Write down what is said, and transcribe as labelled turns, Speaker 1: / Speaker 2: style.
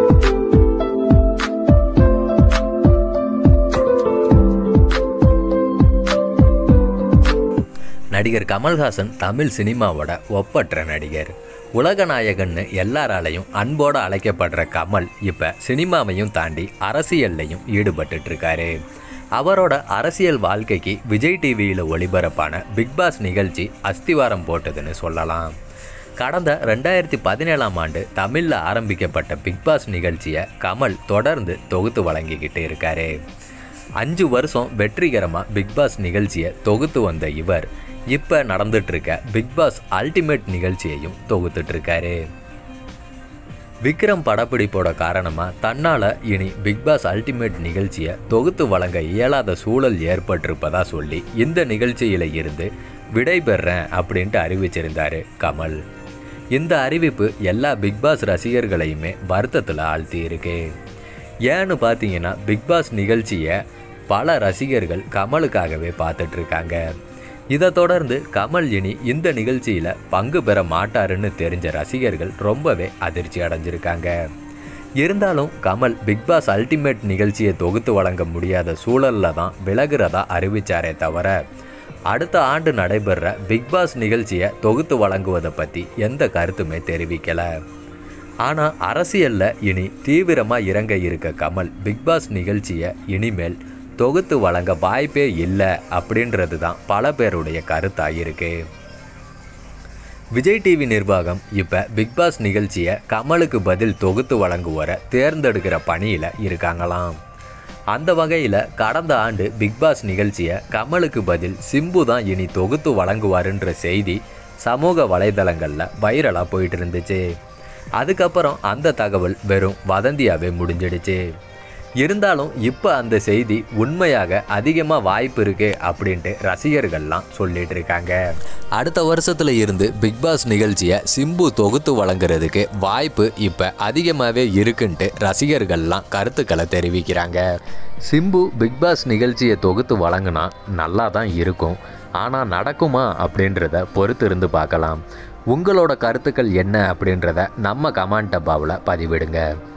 Speaker 1: நடிகர் கமல்ஹாசன் தமிழ் சினிமாவோட ஒப்பற்ற நடிகர் உலகநாயகன்னு எல்லாராலையும் அன்போட அழைக்கப்படுற கமல் இப்போ சினிமாவையும் தாண்டி அரசியல்லையும் ஈடுபட்டுட்டு இருக்காரு அவரோட அரசியல் வாழ்க்கைக்கு விஜய் டிவியில் ஒளிபரப்பான பிக் பாஸ் நிகழ்ச்சி அஸ்திவாரம் போட்டதுன்னு சொல்லலாம் கடந்த ரெண்டாயிரத்தி பதினேழாம் ஆண்டு தமிழில் ஆரம்பிக்கப்பட்ட பிக் பாஸ் நிகழ்ச்சியை கமல் தொடர்ந்து தொகுத்து வழங்கிக்கிட்டு இருக்காரு அஞ்சு வருஷம் வெற்றிகரமாக பிக் பாஸ் நிகழ்ச்சியை தொகுத்து வந்த இவர் இப்போ நடந்துட்டு இருக்க பிக் பாஸ் அல்டிமேட் நிகழ்ச்சியையும் தொகுத்துட்டு இருக்காரு விக்ரம் படப்பிடிப்போட காரணமாக தன்னால் இனி பிக் பாஸ் அல்டிமேட் நிகழ்ச்சியை தொகுத்து வழங்க இயலாத சூழல் ஏற்பட்டிருப்பதா சொல்லி இந்த நிகழ்ச்சியில் இருந்து விடைபெறேன் அப்படின்ட்டு அறிவிச்சிருந்தாரு கமல் இந்த அறிவிப்பு எல்லா பிக் பாஸ் ரசிகர்களையுமே வருத்தத்தில் ஆழ்த்தி இருக்கு ஏன்னு பார்த்தீங்கன்னா பிக் பாஸ் நிகழ்ச்சியை பல ரசிகர்கள் கமலுக்காகவே பார்த்துட்டு இருக்காங்க இதை தொடர்ந்து கமல் இனி இந்த நிகழ்ச்சியில் பங்கு பெற மாட்டாருன்னு தெரிஞ்ச ரசிகர்கள் ரொம்பவே அதிர்ச்சி அடைஞ்சிருக்காங்க இருந்தாலும் கமல் பிக் பாஸ் அல்டிமேட் நிகழ்ச்சியை தொகுத்து வழங்க முடியாத சூழல்ல தான் விலகுறதா அறிவிச்சாரே தவிர அடுத்த ஆண்டு நடைபெற பிக் பாஸ் நிகழ்ச்சியை தொகுத்து வழங்குவதை பற்றி எந்த கருத்துமே தெரிவிக்கலை ஆனால் அரசியலில் இனி தீவிரமாக இறங்க இருக்க கமல் பிக் பாஸ் நிகழ்ச்சியை இனிமேல் தொகுத்து வழங்க வாய்ப்பே இல்லை அப்படின்றது தான் பல பேருடைய கருத்தாக இருக்கு விஜய் டிவி நிர்வாகம் இப்போ பிக் பாஸ் நிகழ்ச்சியை கமலுக்கு பதில் தொகுத்து வழங்குவரை தேர்ந்தெடுக்கிற பணியில் இருக்காங்களாம் அந்த வகையில் கடந்த ஆண்டு பிக் பாஸ் நிகழ்ச்சியை கமலுக்கு பதில் சிம்பு தான் இனி தொகுத்து வழங்குவாருன்ற செய்தி சமூக வலைதளங்களில் வைரலாக போயிட்டு இருந்துச்சு அதுக்கப்புறம் அந்த தகவல் வெறும் வதந்தியாகவே முடிஞ்சிடுச்சு இருந்தாலும் இப்போ அந்த செய்தி உண்மையாக அதிகமாக வாய்ப்பு இருக்கு அப்படின்ட்டு ரசிகர்கள்லாம் சொல்லிட்டு இருக்காங்க அடுத்த வருஷத்துல இருந்து பிக் பாஸ் நிகழ்ச்சியை சிம்பு தொகுத்து வழங்குறதுக்கு வாய்ப்பு இப்போ அதிகமாகவே இருக்குன்ட்டு ரசிகர்கள்லாம் கருத்துக்களை தெரிவிக்கிறாங்க சிம்பு பிக் பாஸ் நிகழ்ச்சியை தொகுத்து வழங்கினா நல்லா தான் இருக்கும் ஆனால் நடக்குமா அப்படின்றத பொறுத்து இருந்து பார்க்கலாம் உங்களோட கருத்துக்கள் என்ன அப்படின்றத நம்ம கமெண்ட் டப்பாவில் பதிவிடுங்க